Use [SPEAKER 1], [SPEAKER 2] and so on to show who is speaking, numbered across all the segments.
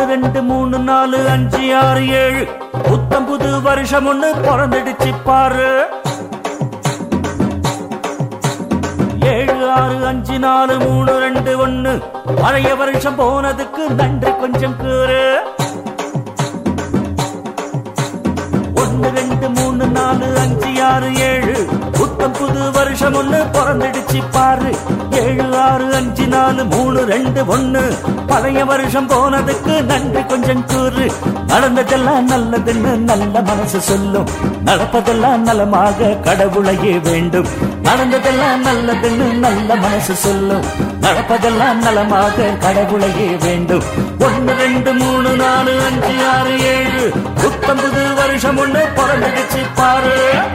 [SPEAKER 1] ரெண்டு மூணு நாலு அஞ்சு ஆறு ஏழு புத்தம் புது வருஷம் ஒண்ணு பிறந்துடுச்சு பாரு ஏழு ஆறு அஞ்சு நாலு மூணு ரெண்டு ஒண்ணு பழைய வருஷம் போனதுக்கு நன்றி கொஞ்சம் கூறு ஒன்னு ரெண்டு மூணு நாலு அஞ்சு ஆறு ஏழு புத்தம் புது வருஷம் ஒண்ணு பிறந்துடுச்சு பாரு ஏழு ஆறு அஞ்சு நாலு மூணு ரெண்டு ஒண்ணு பழைய வருஷம் போனதுக்கு நன்றி கொஞ்சம் கூறு நடந்ததெல்லாம் நல்லதுன்னு நல்ல மனசு சொல்லும் நடப்பதெல்லாம் நலமாக கடவுளையே வேண்டும் நடந்ததெல்லாம் நல்லதுன்னு நல்ல மனசு சொல்லும் நடப்பதெல்லாம் நலமாக கடவுளையே வேண்டும் ஒன்னு ரெண்டு மூணு நாலு அஞ்சு ஆறு ஏழு புத்தம் புது வருஷம் ஒண்ணு பிறந்துடுச்சு பாரு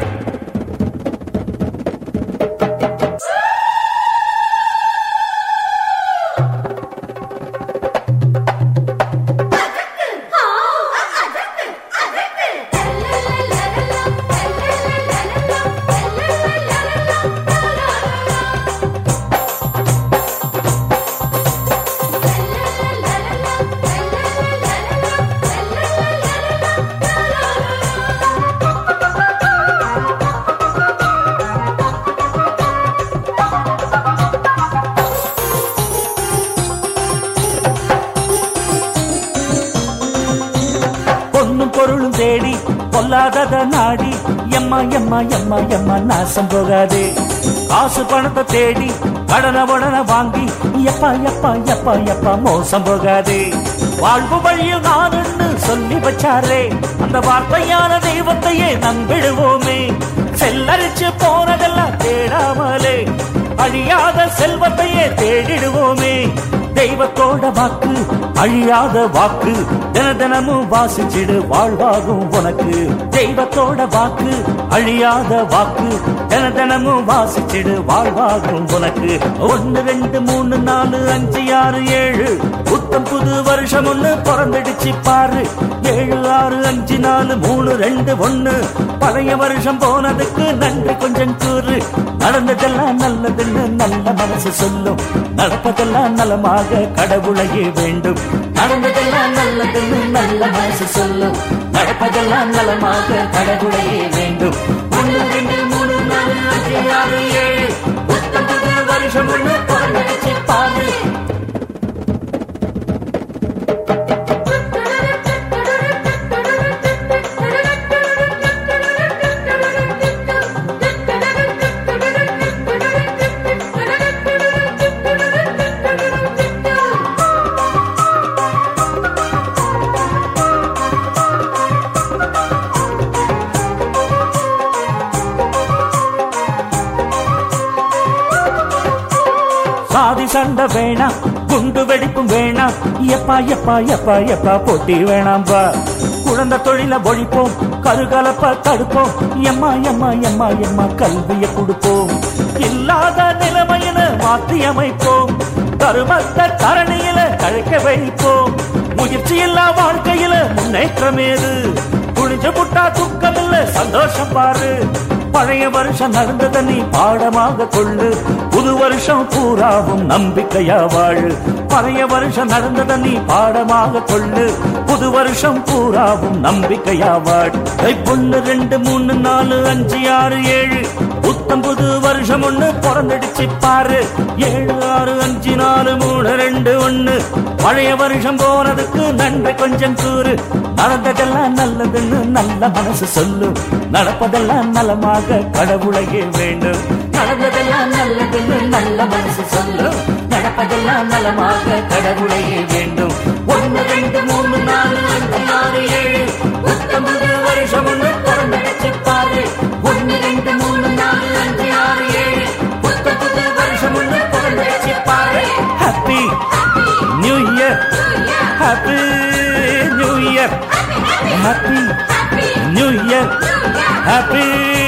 [SPEAKER 1] பொண்ணும் பொருளும் தேடி பொல்லாதத நாடி எம்மா எம்மா எம்மா எம்மா நாசம் போகாதே காசு பணத்தை தேடி கடனை உடனே வாங்கி எப்பா எப்பா எப்பா எப்பா மோசம் போகாதே வாழ்வு வழியில் நானுன்னு சொல்லி வச்சாரே அந்த வார்த்தையான தெய்வத்தையே நம்பிடுவோமே செல்லரிச்சு போனதெல்லாம் தேடாமலே அழியாத செல்வத்தையே தேடிடுவோமே தெய்வத்தோட வாக்கு அழியாத வாக்கு தின தினமும் வாசிச்சிடு வாழ்வாகும் உனக்கு தெய்வத்தோட வாக்கு அழியாத வாக்கு தின தினமும் வாசிச்சிடு வாழ்வாகும் உனக்கு ஒன்னு ரெண்டு மூணு நாலு அஞ்சு ஆறு ஏழு புத்தம் புது வருஷம் ஒண்ணு பிறந்துடுச்சு பாரு ஏழு ஆறு அஞ்சு நாலு மூணு ரெண்டு ஒண்ணு பழைய வருஷம் போனதுக்கு நன்றி கொஞ்சம் கூறு நடந்ததெல்லாம் நல்லதுன்னு நல்ல மனசு சொல்லும் நடப்பதெல்லாம் நலமாக கடவுளையே வேண்டும் நடந்ததெல்லாம் நல்லதுன்னு நல்ல மனசு சொல்லும் நடப்பதெல்லாம் நலமாக கடவுளையே வேண்டும் ஒன்று ரெண்டு மூணு நாலு அஞ்சு ஆறு ஏழு புத்தம் புது வருஷம் ஒண்ணு பிறந்துடுச்சு பாரு சாதி சண்டை வேணாம் குண்டு வெடிப்பும் வேணாம் எப்பா எப்பா எப்பா எப்பா போட்டி வேணாம்பா குழந்தை தொழில ஒழிப்போம் கருகலப்ப தடுப்போம் எம்மா எம்மா எம்மா எம்மா கல்விய கொடுப்போம் இல்லாத நிலைமையில மாற்றி அமைப்போம் தருமத்த தரணியில கழைக்க வைப்போம் முயற்சி இல்லா வாழ்க்கையில முன்னேற்றம் ஏது குடிஞ்சு புட்டா துக்கம் இல்ல சந்தோஷம் பாரு பழைய வருஷம் நடந்ததை நீ பாடமாக கொள்ளு புது வருஷம் பூராவும் நம்பிக்கையா வாழு பழைய வருஷம் நடந்ததை நீ பாடமாக கொள்ளு புது வருஷம் பூராவும் நம்பிக்கையா வாழு பொண்ணு ரெண்டு மூணு நாலு அஞ்சு ஆறு ஏழு புத்தம் புது வருஷம் ஒண்ணு பிறந்துடுச்சு பாரு ஏழு ஆறு அஞ்சு நாலு மூணு ரெண்டு ஒண்ணு பழைய வருஷம் போனதுக்கு நன்றி கொஞ்சம் கூறு நடந்ததெல்லாம் நல்லதுன்னு நல்ல மனசு சொல்லு நடப்பதெல்லாம் நலமாக கடவுளையே வேண்டும் நடந்ததெல்லாம் நல்லதுன்னு நல்ல மனசு சொல்லு நடப்பதெல்லாம் நலமாக கடவுளையே வேண்டும் ஒன்று ரெண்டு மூணு நாலு அஞ்சு ஆறு ஏழு பத்தொன்பது வருஷம் ஒன்று பிறந்துடுச்சு பாரு ஒன்று ரெண்டு மூணு நாலு அஞ்சு ஆறு ஏழு பத்தொன்பது வருஷம் ஒன்று பிறந்துடுச்சு பாரு happy new year happy new year happy new year happy